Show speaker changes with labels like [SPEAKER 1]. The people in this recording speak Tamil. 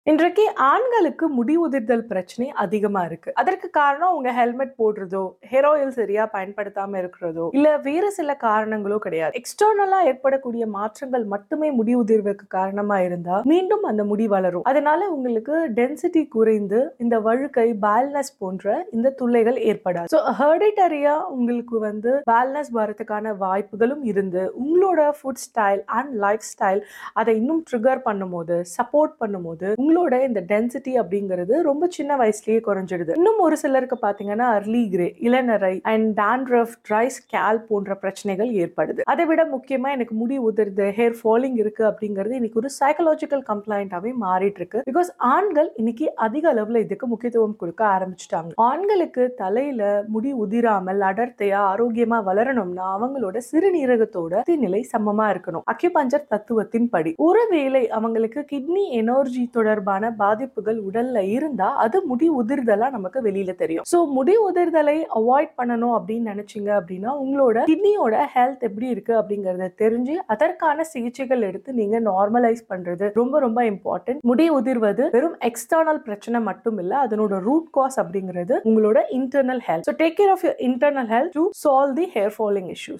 [SPEAKER 1] இன்றைக்கு ஆண்களுக்கு முடி உதிர்தல் பிரச்சனை அதிகமா இருக்கு அதற்கு காரணம் அவங்க ஹெல்மெட் போடுறதோ ஹேர் ஆயில் சரியா பயன்படுத்தாம இருக்கிறதோ இல்ல வேறு சில காரணங்களோ கிடையாது எக்ஸ்டர்னலா ஏற்படக்கூடிய மாற்றங்கள் மட்டுமே முடி உதிர்வுக்கு காரணமா இருந்தா மீண்டும் அந்த முடி வளரும் அதனால உங்களுக்கு டென்சிட்டி குறைந்து இந்த வழுக்கை பால்னஸ் போன்ற இந்த துளைகள் ஏற்படாது ஸோ ஹெர்டிட்டரியா உங்களுக்கு வந்து பால்னஸ் வரதுக்கான வாய்ப்புகளும் இருந்து உங்களோட food style and life style அதை இன்னும் ட்ரிகர் பண்ணும்போது சப்போர்ட் பண்ணும்போது உங்களோட இந்த டென்சிட்டி அப்படிங்கிறது ரொம்ப சின்ன வயசுலயே குறைஞ்சிடுது இன்னும் ஒரு சிலருக்கு பாத்தீங்கன்னா அர்லி கிரே இளநரை அண்ட் dandruff ட்ரை ஸ்கேல் போன்ற பிரச்சனைகள் ஏற்படுது அதை விட முக்கியமா எனக்கு முடி உதிர்து ஹேர் ஃபாலிங் இருக்கு அப்படிங்கிறது இன்னைக்கு ஒரு சைக்கலாஜிக்கல் கம்ப்ளைண்டாவே மாறிட்டு இருக்கு பிகாஸ் ஆண்கள் இன்னைக்கு அதிக அளவுல இதுக்கு முக்கியத்துவம் கொடுக்க ஆரம்பிச்சிட்டாங்க ஆண்களுக்கு தலையில முடி உதிராமல் அடர்த்தியா ஆரோக்கியமா வளரணும்னா அவங்களோட சிறுநீரகத்தோட நிலை சமமா இருக்கணும் அக்யூபஞ்சர் தத்துவத்தின் படி ஒருவேளை அவங்களுக்கு கிட்னி எனர்ஜி தொடர்பான பாதிப்புகள் உடல்ல இருந்தா அது முடி உதிர்தலா நமக்கு வெளியில தெரியும் சோ முடி உதிர்தலை அவாய்ட் பண்ணணும் அப்படின்னு நினைச்சீங்க அப்படின்னா உங்களோட கிட்னியோட ஹெல்த் எப்படி இருக்கு அப்படிங்கறத தெரிஞ்சு அதற்கான சிகிச்சைகள் எடுத்து நீங்க நார்மலைஸ் பண்றது ரொம்ப ரொம்ப இம்பார்ட்டன்ட் முடி உதிர்வது வெறும் எக்ஸ்டர்னல் பிரச்சனை மட்டும் இல்ல அதனோட ரூட் காஸ் அப்படிங்கிறது உங்களோட internal health so take care of your internal health to solve the hair falling issues